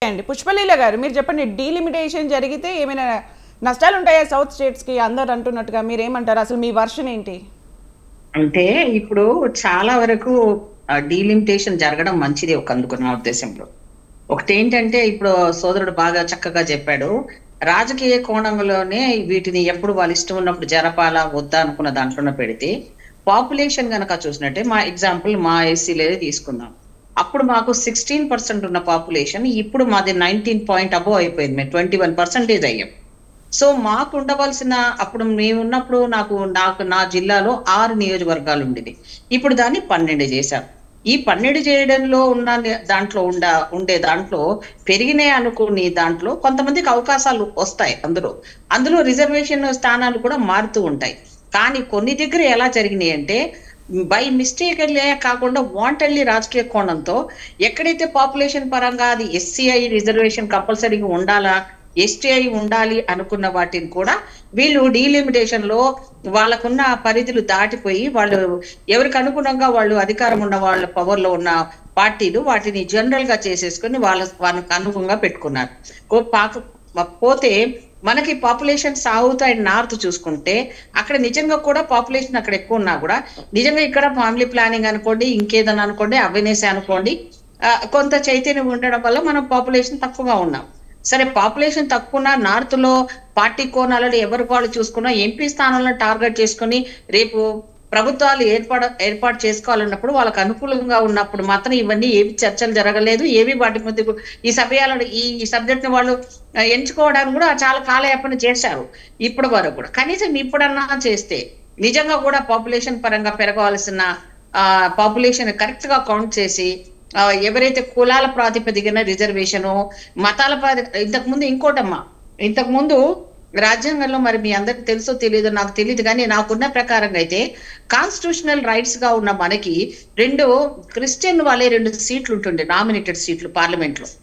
అండి పుష్పలీల గారు మీరు చెప్పండి డీలిమిటేషన్ జరిగితే ఏమైనా నష్టాలు ఉంటాయా సౌత్ స్టేట్స్ కి అందరు అంటున్నట్టుగా మీరు ఏమంటారు అసలు మీ వర్షన్ ఏంటి అంటే ఇప్పుడు చాలా వరకు డీలిమిటేషన్ జరగడం మంచిది ఒక అందుకు నా ఉద్దేశంలో ఒకటి ఏంటంటే ఇప్పుడు సోదరుడు బాగా చక్కగా చెప్పాడు రాజకీయ కోణంలోనే వీటిని ఎప్పుడు వాళ్ళ ఇష్టం ఉన్నప్పుడు జరపాలా వద్దా అనుకున్న దాంట్లోనే పెడితే పాపులేషన్ గనక చూసినట్టే మా ఎగ్జాంపుల్ మా ఎస్సీలే తీసుకుందాం అప్పుడు మాకు సిక్స్టీన్ పర్సెంట్ ఉన్న పాపులేషన్ ఇప్పుడు మాది నైన్టీన్ పాయింట్ అబో అయిపోయింది మేము ట్వంటీ వన్ పర్సెంటేజ్ అయ్యాం సో మాకు ఉండవలసిన అప్పుడు మేము ఉన్నప్పుడు నాకు నాకు నా జిల్లాలో ఆరు నియోజకవర్గాలు ఉండేవి ఇప్పుడు దాన్ని పన్నెండు చేశారు ఈ పన్నెండు చేయడంలో ఉన్న ని- దాంట్లో ఉండ ఉండే దాంట్లో పెరిగినాయి అనుకుని దాంట్లో కొంతమందికి అవకాశాలు వస్తాయి అందులో అందులో రిజర్వేషన్ స్థానాలు కూడా మారుతూ ఉంటాయి కానీ కొన్ని దగ్గర ఎలా జరిగినాయి అంటే బై మిస్టేక్ కాకుండా వాంటెడ్లీ రాజకీయ కోణంతో ఎక్కడైతే పాపులేషన్ పరంగా అది ఎస్సీఐ రిజర్వేషన్ కంపల్సరీగా ఉండాలా ఎస్టీఐ ఉండాలి అనుకున్న వాటిని కూడా వీళ్ళు డీలిమిటేషన్ లో వాళ్ళకున్న పరిధులు దాటిపోయి వాళ్ళు ఎవరికి అనుగుణంగా వాళ్ళు అధికారం ఉన్న వాళ్ళ పవర్ లో ఉన్న పార్టీలు వాటిని జనరల్ గా చేసేసుకొని వాళ్ళ వాళ్ళకి అనుగుణంగా పెట్టుకున్నారు కో- పాక పోతే మనకి పాపులేషన్ సౌత్ అండ్ నార్త్ చూసుకుంటే అక్కడ నిజంగా కూడా పాపులేషన్ అక్కడ ఎక్కువ ఉన్నా కూడా నిజంగా ఇక్కడ ఫ్యామిలీ ప్లానింగ్ అనుకోండి ఇంకేదన్నా అనుకోండి అవేర్నెస్ అనుకోండి ఆ, కొంత చైతన్యం ఉండడం వల్ల మనం పాపులేషన్ తక్కువగా ఉన్నాం సరే పాపులేషన్ తక్కువ నార్త్ లో పార్టీ కోణాలలో ఎవరు వాళ్ళు చూసుకున్నా ఎంపీ స్థానాలను టార్గెట్ చేసుకుని రేపు ప్రభుత్వాలు ఏర్పాటు ఏర్పాటు చేసుకోవాలన్నప్పుడు వాళ్ళకి అనుకూలంగా ఉన్నప్పుడు మాత్రం ఇవన్నీ ఏవి చర్చలు జరగలేదు ఏవి వాటి మధ్య ఈ సమయాలను ఈ సబ్జెక్ట్ ని వాళ్ళు ఆ, ఎంచుకోవడానికి కూడా చాలా కాలయాపన చేశారు ఇప్పటి వరకు కూడా కనీసం ఇప్పుడన్నా చేస్తే నిజంగా కూడా పాపులేషన్ పరంగా పెరగవలసిన పాపులేషన్ కరెక్ట్ గా కౌంట్ చేసి ఆ, ఎవరైతే కులాల ప్రాతిపదికన రిజర్వేషను మతాల ప్రాతి ఇంతకు ముందు ఇంకోటమ్మా ఇంతకు ముందు రాజ్యాంగంలో మరి మీ అందరికి తెలుసో తెలియదో నాకు తెలియదు కానీ నాకున్న ప్రకారంగా అయితే కాన్స్టిట్యూషనల్ రైట్స్ గా ఉన్న మనకి రెండు క్రిస్టియన్ వాళ్ళే రెండు సీట్లు ఉంటుండే నామినేటెడ్ సీట్లు పార్లమెంట్ లో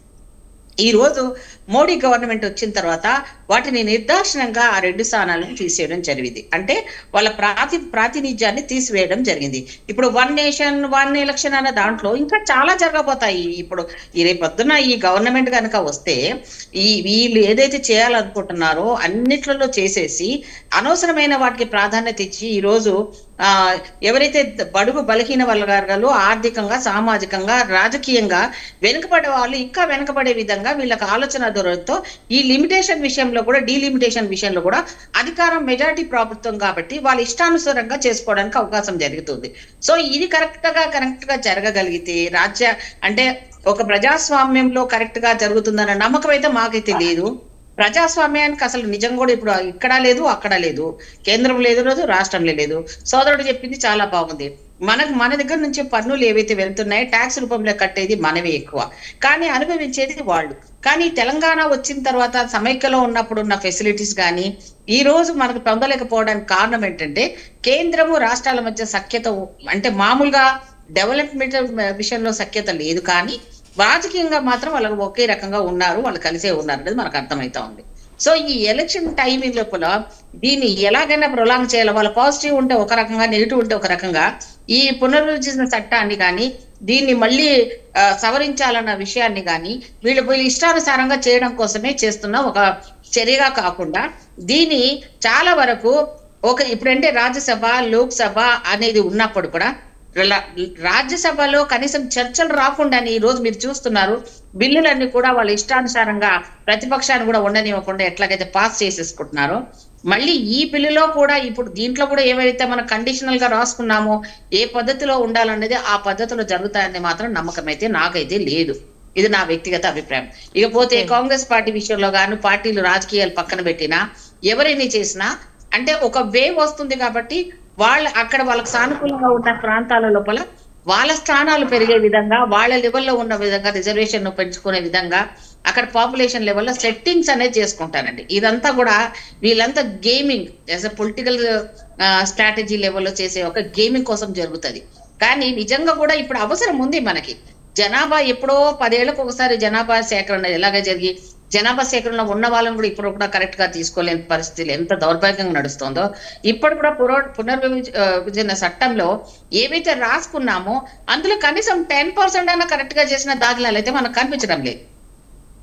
ఈ రోజు మోడీ గవర్నమెంట్ వచ్చిన తర్వాత వాటిని నిర్దాక్షిణంగా ఆ రెండు స్థానాలను తీసేయడం జరిగింది అంటే వాళ్ళ ప్రాతి ప్రాతినిధ్యాన్ని తీసివేయడం జరిగింది ఇప్పుడు వన్ నేషన్ వన్ ఎలక్షన్ అన్న దాంట్లో ఇంకా చాలా జరగబోతాయి ఇప్పుడు ఈ రేపొద్దున ఈ గవర్నమెంట్ కనుక వస్తే ఈ వీళ్ళు ఏదైతే చేయాలనుకుంటున్నారో అన్నిట్లలో చేసేసి అనవసరమైన వాటికి ప్రాధాన్యత ఇచ్చి ఈ రోజు ఆ ఎవరైతే బడుగు బలహీన వర్గాలు ఆర్థికంగా సామాజికంగా రాజకీయంగా వెనుకబడే వాళ్ళు ఇంకా వెనుకబడే విధంగా వీళ్ళకి ఆలోచన ధోరణితో ఈ లిమిటేషన్ విషయంలో కూడా డీలిమిటేషన్ విషయంలో కూడా అధికారం మెజారిటీ ప్రభుత్వం కాబట్టి వాళ్ళ ఇష్టానుసారంగా చేసుకోవడానికి అవకాశం జరుగుతుంది సో ఇది కరెక్ట్ గా కరెక్ట్ గా జరగగలిగితే రాజ్య అంటే ఒక ప్రజాస్వామ్యంలో కరెక్ట్ గా జరుగుతుందన్న నమ్మకం అయితే మాకైతే లేదు ప్రజాస్వామ్యానికి అసలు నిజం కూడా ఇప్పుడు ఇక్కడ లేదు అక్కడ లేదు కేంద్రం లేదు లేదు రాష్ట్రంలో లేదు సోదరుడు చెప్పింది చాలా బాగుంది మనకు మన దగ్గర నుంచి పన్నులు ఏవైతే వెళ్తున్నాయో ట్యాక్స్ రూపంలో కట్టేది మనమే ఎక్కువ కానీ అనుభవించేది వాళ్ళు కానీ తెలంగాణ వచ్చిన తర్వాత సమైక్యలో ఉన్నప్పుడు ఉన్న ఫెసిలిటీస్ కానీ ఈ రోజు మనకు పొందలేకపోవడానికి కారణం ఏంటంటే కేంద్రము రాష్ట్రాల మధ్య సఖ్యత అంటే మామూలుగా డెవలప్మెంట్ విషయంలో సఖ్యత లేదు కానీ రాజకీయంగా మాత్రం వాళ్ళకు ఒకే రకంగా ఉన్నారు వాళ్ళు కలిసే ఉన్నారు అనేది మనకు అర్థమవుతా ఉంది సో ఈ ఎలక్షన్ టైమింగ్ లోపల దీన్ని ఎలాగైనా ప్రొలాంగ్ చేయాలి వాళ్ళ పాజిటివ్ ఉంటే ఒక రకంగా నెగిటివ్ ఉంటే ఒక రకంగా ఈ పునరుద్ధరించిన చట్టాన్ని కానీ దీన్ని మళ్ళీ ఆ, సవరించాలన్న విషయాన్ని కానీ వీళ్ళు పోయి ఇష్టానుసారంగా చేయడం కోసమే చేస్తున్న ఒక చర్యగా కాకుండా దీన్ని చాలా వరకు ఒక ఇప్పుడంటే రాజ్యసభ లోక్సభ అనేది ఉన్నప్పుడు కూడా ల- రాజ్యసభలో కనీసం చర్చలు రాకుండానే ఈ రోజు మీరు చూస్తున్నారు బిల్లులన్నీ కూడా వాళ్ళ ఇష్టానుసారంగా ప్రతిపక్షాన్ని కూడా ఉండనివ్వకుండా ఎట్లాగైతే పాస్ చేసేసుకుంటున్నారో మళ్ళీ ఈ బిల్లులో కూడా ఇప్పుడు దీంట్లో కూడా ఏవైతే మనం కండిషనల్ గా రాసుకున్నామో ఏ పద్ధతిలో ఉండాలనేది ఆ పద్ధతిలో జరుగుతాయని మాత్రం నమ్మకం అయితే నాకైతే లేదు ఇది నా వ్యక్తిగత అభిప్రాయం ఇకపోతే కాంగ్రెస్ పార్టీ విషయంలో గాను పార్టీలు రాజకీయాలు పక్కన పెట్టినా ఎవరిని చేసినా అంటే ఒక వేవ్ వస్తుంది కాబట్టి వాళ్ళ అక్కడ వాళ్ళకి సానుకూలంగా ఉన్న ప్రాంతాల లోపల వాళ్ళ స్థానాలు పెరిగే విధంగా వాళ్ళ లెవెల్లో ఉన్న విధంగా రిజర్వేషన్ పెంచుకునే విధంగా అక్కడ పాపులేషన్ లెవెల్లో సెట్టింగ్స్ అనేది చేసుకుంటారండి ఇదంతా కూడా వీళ్ళంతా gaming as a political strategy లెవెల్లో చేసే ఒక గేమింగ్ కోసం జరుగుతుంది కానీ నిజంగా కూడా ఇప్పుడు అవసరం ఉంది మనకి జనాభా ఎప్పుడో పదేళ్లకు ఒకసారి జనాభా సేకరణ ఎలాగ జరిగి జనాభా సేకరణలో ఉన్న వాళ్ళని కూడా ఇప్పుడు కూడా కరెక్ట్ గా తీసుకోలేని పరిస్థితులు ఎంత దౌర్భాగ్యంగా నడుస్తుందో ఇప్పుడు కూడా పునర్ పునర్విభజన చట్టంలో ఏవైతే రాసుకున్నామో అందులో కనీసం టెన్ పర్సెంట్ అయినా కరెక్ట్ గా చేసిన దాఖలాలు అయితే మనకు కనిపించడం లేదు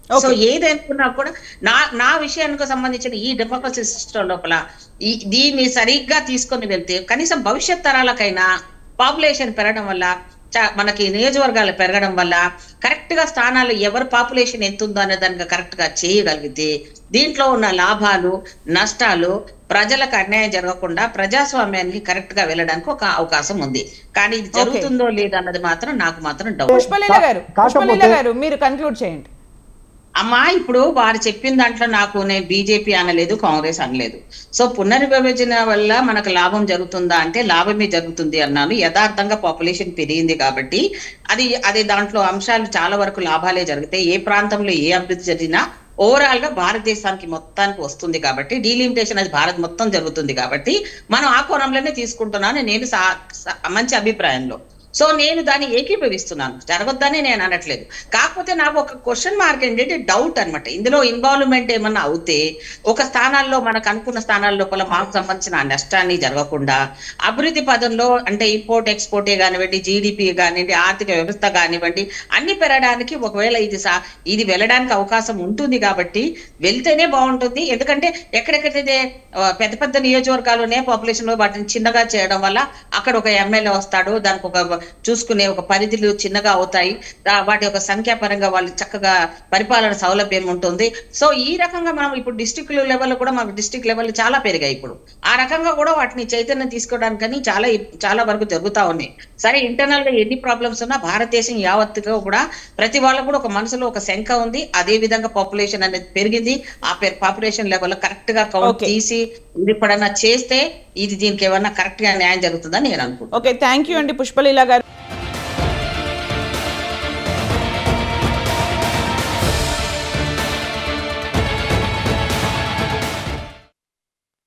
సో ఏదనుకున్నా కూడా నా నా విషయానికి సంబంధించిన ఈ డెమోక్రసీ సిస్టమ్ లోపల ఈ దీన్ని సరిగ్గా తీసుకొని వెళ్తే కనీసం భవిష్యత్ తరాలకైనా పాపులేషన్ పెరగడం వల్ల చ- మనకి నియోజకవర్గాలు పెరగడం వల్ల కరెక్ట్ గా స్థానాలు ఎవరి పాపులేషన్ ఎంత ఉందో అనే దానికి కరెక్ట్ గా చేయగలిగితే దీంట్లో ఉన్న లాభాలు నష్టాలు ప్రజలకు అన్యాయం జరగకుండా ప్రజాస్వామ్యానికి కరెక్ట్ గా వెళ్ళడానికి ఒక అవకాశం ఉంది కానీ ఇది జరుగుతుందో లేదన్నది మాత్రం నాకు మాత్రం డౌట్ పుష్పలీల గారు కాకపోతే- పుష్పలీల గారు మీరు కన్క్లూడ్ చేయండి అమ్మా ఇప్పుడు వారు చెప్పిన దాంట్లో నాకు నేను బీజేపీ అనలేదు కాంగ్రెస్ అనలేదు సో పునర్విభజన వల్ల మనకు లాభం జరుగుతుందా అంటే లాభమే జరుగుతుంది అన్నాను యథార్థంగా పాపులేషన్ పెరిగింది కాబట్టి అది అది దాంట్లో అంశాలు చాలా వరకు లాభాలే జరుగుతాయి ఏ ప్రాంతంలో ఏ అభివృద్ధి జరిగినా ఓవరాల్ గా భారతదేశానికి మొత్తానికి వస్తుంది కాబట్టి డీలిమిటేషన్ అది భారత్ మొత్తం జరుగుతుంది కాబట్టి మనం ఆ కోణంలోనే తీసుకుంటున్నాను నేను సా- సా- మంచి అభిప్రాయంలో సో నేను దాన్ని ఏకీభవిస్తున్నాను జరగొద్దని నేను అనట్లేదు కాకపోతే నాకు ఒక క్వశ్చన్ మార్క్ ఏంటంటే డౌట్ అన్నమాట ఇందులో ఇన్వాల్వ్మెంట్ ఏమన్నా అవుతే ఒక స్థానాల్లో మనకు అనుకున్న స్థానాల లోపల మాకు సంబంధించిన ఆ నష్టాన్ని జరగకుండా అభివృద్ధి పదంలో అంటే ఇంపోర్ట్ ఎక్స్పోర్టే కానివ్వండి జీడిపి కానివ్వండి ఆర్థిక వ్యవస్థ కానివ్వండి అన్ని పెరగడానికి ఒకవేళ ఇది సా ఇది వెళ్ళడానికి అవకాశం ఉంటుంది కాబట్టి వెళ్తేనే బాగుంటుంది ఎందుకంటే ఎక్కడెక్కడైతే ఆ, పెద్ద పెద్ద నియోజకవర్గాలునే పాపులేషన్ లో వాటిని చిన్నగా చేయడం వల్ల అక్కడ ఒక ఎమ్మెల్యే వస్తాడు దానికి ఒక చూసుకునే ఒక పరిధులు చిన్నగా అవుతాయి దా- వాటి యొక్క సంఖ్యాపరంగా వాళ్ళు చక్కగా పరిపాలన సౌలభ్యం ఉంటుంది సో ఈ రకంగా మనం ఇప్పుడు డిస్ట్రిక్ట్ లెవెల్ కూడా మాకు డిస్ట్రిక్ట్ లెవెల్ చాలా పెరిగాయి ఇప్పుడు ఆ రకంగా కూడా వాటిని చైతన్యం తీసుకోవడానికని చాలా చాలా వరకు జరుగుతా ఉన్నాయి సరే ఇంటర్నల్ గా ఎన్ని ప్రాబ్లమ్స్ ఉన్నా భారతదేశం యావత్తుగా కూడా ప్రతి వాళ్ళకు కూడా ఒక మనసులో ఒక శంక ఉంది అదే విధంగా పాపులేషన్ అనేది పెరిగింది ఆ పాపులేషన్ లెవెల్ కరెక్ట్ గా కౌంట్ Okay. తీసి ఇది ఎప్పుడన్నా చేస్తే ఇది దీనికి ఏమన్నా కరెక్ట్ గా న్యాయం జరుగుతుందని నేను అనుకుంటున్నాను ఓకే థ్యాంక్ యూ అండి పుష్పలీల గారు